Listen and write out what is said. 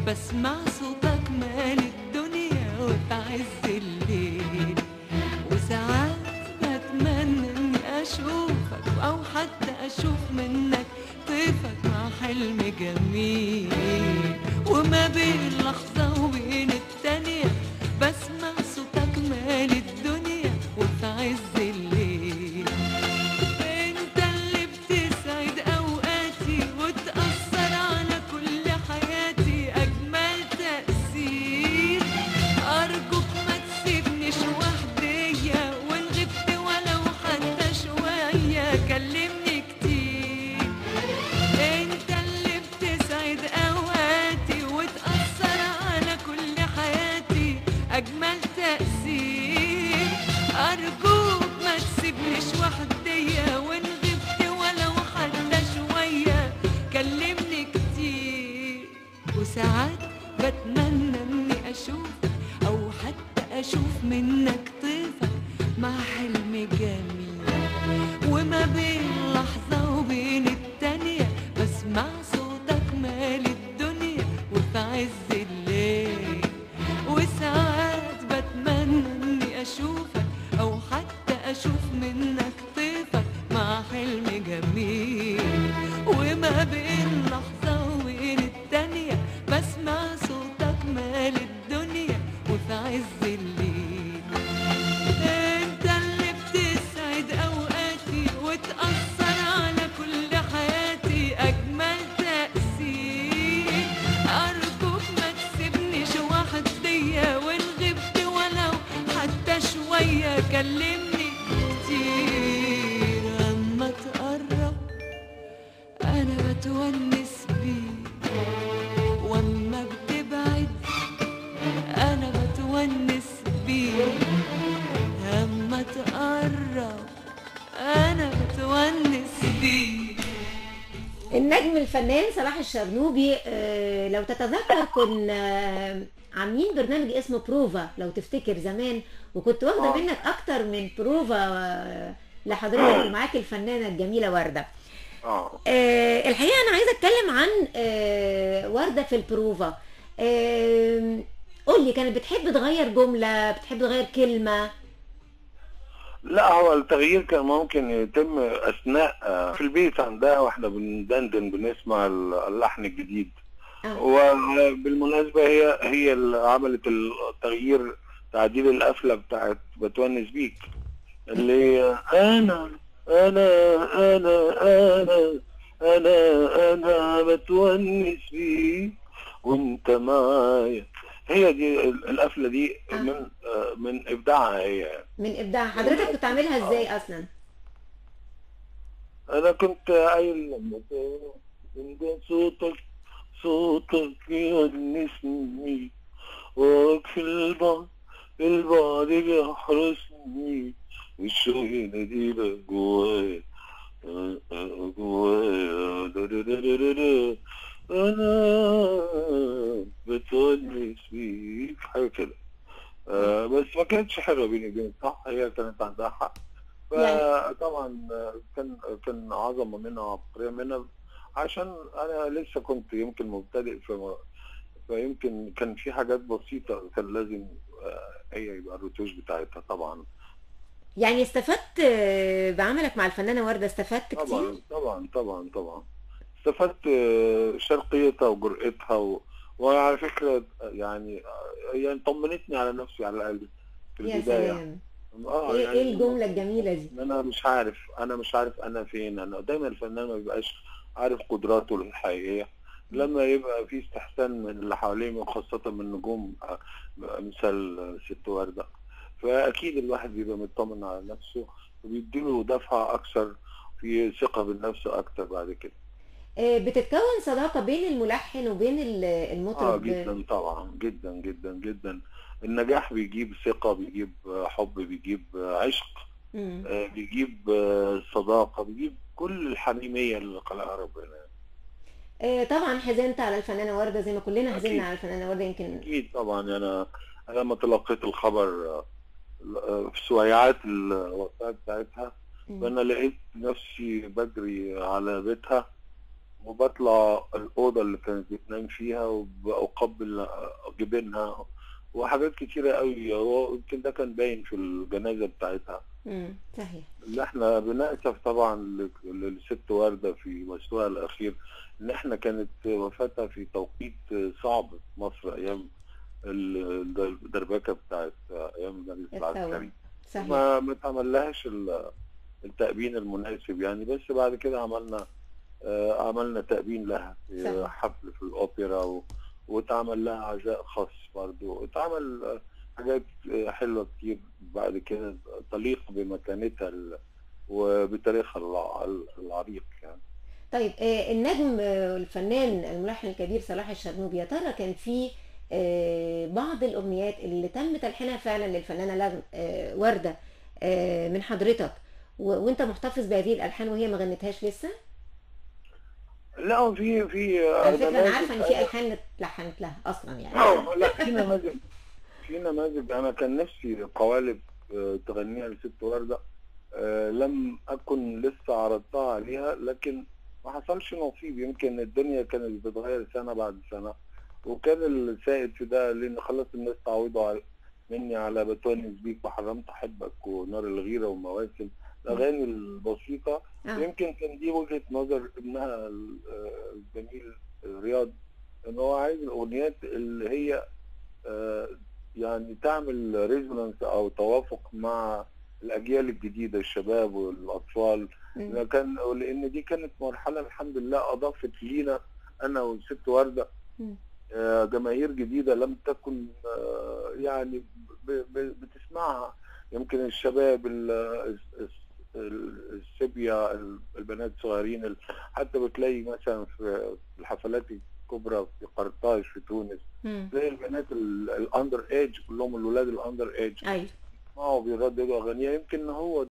بسمع صوتك مال الدنيا وفي عز الليل وساعات بتمنى اني اشوفك او حتى اشوف منك طيفك مع حلم جميل وما بين لحظة وبين التانية بسمع صوتك مال الدنيا وفي عز الليل انت اللي بتسعد اوقاتي وتأثر على كل حياتي اجمل تأثير ارجوك ما تسيبنيش وحدية وان غبت ولو حتى شوية كلمني كتير انت اللي بتسعد اوقاتي وتأثر على كل حياتي اجمل تأثير ارجوك ما تسيبنيش وحدية وان غبت ولو حتى شوية كلمني كتير وساعات بتمنى اني اشوفك او حتى اشوف منك طيفك مع حلم جميل وما بين لحظة وبين التانية بسمع صوتك مال الدنيا وفي عز الليل وساعات بتمنى اني اشوفك او حتى اشوف منك طيفك مع حلم جميل وما بين لحظة وبين التانية بسمع صوتك مال الدنيا وفي عز الليل انت اللي بتسعد اوقاتي وتأثر على كل حياتي اجمل تأثير ارجوك ما تسيبنيش وحدية وان غبت ولو حتى شوية كلمني كتير اما تقرب انا بتونس بيك واما بتبعد انا بتونس بيك اما تقرب انا بتونس بيك النجم الفنان صلاح الشرنوبي آه، لو تتذكر كنا آه، عاملين برنامج اسمه بروفا لو تفتكر زمان وكنت واخده آه. منك اكتر من بروفا آه، لحضرتك ومعاك الفنانه الجميله ورده اه آه، الحقيقه انا عايزه اتكلم عن آه، ورده في البروفا آه، قول لي كانت بتحب تغير جمله بتحب تغير كلمه لا هو التغيير كان ممكن يتم اثناء آه، في البيت عندها واحنا بندندن بنسمع اللحن الجديد آه. وبالمناسبه هي هي اللي عملت التغيير تعديل القفله بتاعت بتونس بيك اللي هي انا انا انا انا انا انا بتونس بيك وانت معايا هي دي ال- القفله دي آه. من آه، من ابداعها هي يعني. من ابداع حضرتك كنت عاملها ازاي اصلا انا كنت قايل لما انت صوتك صوتك يونسني وراك في البعد في البعد بيحرسني والشوق يناديلك جوايا آه، آه، جوايا دا- دا- دا- دا- دا- دا. انا بتونس بيك حاجه كده آه، بس ما كانتش حلوه بيني وبينك صح هي كانت عندها حق يعني- فطبعا كان كان عظمه منها وعبقريه منها عشان انا لسه كنت يمكن مبتدئ في فيمكن كان في حاجات بسيطه كان لازم آه، هي يبقى الرتوش بتاعتها طبعا يعني استفدت آه، بعملك مع الفنانه ورده استفدت كتير طبعا طبعا طبعا طبعا استفدت آه، شرقيتها وجرأتها و... وعلى فكره يعني آه، يعني طمنتني على نفسي على الاقل في يا البدايه سلام اه ايه يعني ايه الجمله الجميله دي ان انا مش عارف انا مش عارف انا فين انا دايما الفنان ما بيبقاش عارف قدراته الحقيقيه لما يبقى في استحسان من اللي حواليه وخاصة من نجوم آه، مثال آه، ست وردة فأكيد الواحد بيبقى مطمن على نفسه وبيديله دفعة أكثر في ثقة بالنفس أكتر بعد كده آه، بتتكون صداقه بين الملحن وبين ال- اه المطرب جدا طبعا جدا جدا جدا النجاح بيجيب ثقة بيجيب آه، حب بيجيب آه، عشق مم. آه، بيجيب آه، صداقة بيجيب كل الحميمية اللي خلقها ربنا آه، طبعا حزنت على الفنانه ورده زي ما كلنا أكيد. حزننا على الفنانه ورده يمكن أكيد طبعا أنا أنا لما تلقيت الخبر آه، آه، في سويعات الوفاة بتاعتها مم. فأنا لقيت نفسي بجري على بيتها وبطلع الأوضة اللي كانت بتنام فيها وبقبل جبينها وحاجات كتيرة قوي هو يمكن ده كان باين في الجنازة بتاعتها مم. صحيح اللي احنا بنأسف طبعا ل- للست وردة في مشروعها الأخير إن احنا كانت وفاتها في توقيت صعب في مصر أيام ال- الدربكة بتاعت أيام المجلس الثورة. العسكري صحيح ما ما اتعملهاش ال- التأبين المناسب يعني بس بعد كده عملنا آه، عملنا تأبين لها في صحيح. حفل في الأوبرا و... واتعمل لها عزاء خاص برضو اتعمل آه، حاجات آه، حلوة كتير بعد كده تليق بمكانتها ال... وبتاريخها الع- العريق يعني طيب آه، النجم آه، الفنان الملحن الكبير صلاح الشرنوبي يا ترى كان في آه، بعض الأغنيات اللي تم تلحينها فعلا للفنانة لغ- آه، وردة آه، من حضرتك و- وانت محتفظ بهذه الألحان وهي ما غنتهاش لسه؟ لا هو في في على فكرة أنا نماذج- عارفة إن في ألحان اتلحنت لها أصلا يعني اه لا في نماذج في نماذج انا كان نفسي قوالب آه، تغنيها لست ورده آه، لم اكن لسه عرضتها عليها لكن ما حصلش نصيب يمكن الدنيا كانت بتتغير سنه بعد سنه وكان السائد في ده لان خلاص الناس تعودوا على مني على بتونس بيك وحرمت احبك ونار الغيره ومواسم الاغاني البسيطه آه. يمكن كان دي وجهه نظر ابنها ال- آه، الجميل رياض ان هو عايز الاغنيات اللي هي آه، يعني تعمل ريزونانس او توافق مع الاجيال الجديده الشباب والاطفال مم. كان لان دي كانت مرحله الحمد لله اضافت لينا انا والست ورده مم. آه، جماهير جديده لم تكن آه، يعني ب- ب- بتسمعها يمكن الشباب ال- الس- ال- السبية البنات الصغيرين ال- حتى بتلاقي مثلا في الحفلات الكبرى في قرطاج في تونس مم. زي البنات ال- الاندر ايج كلهم الولاد الاندر ايج أيوه يسمعوا بيرددوا اغانيها يمكن هو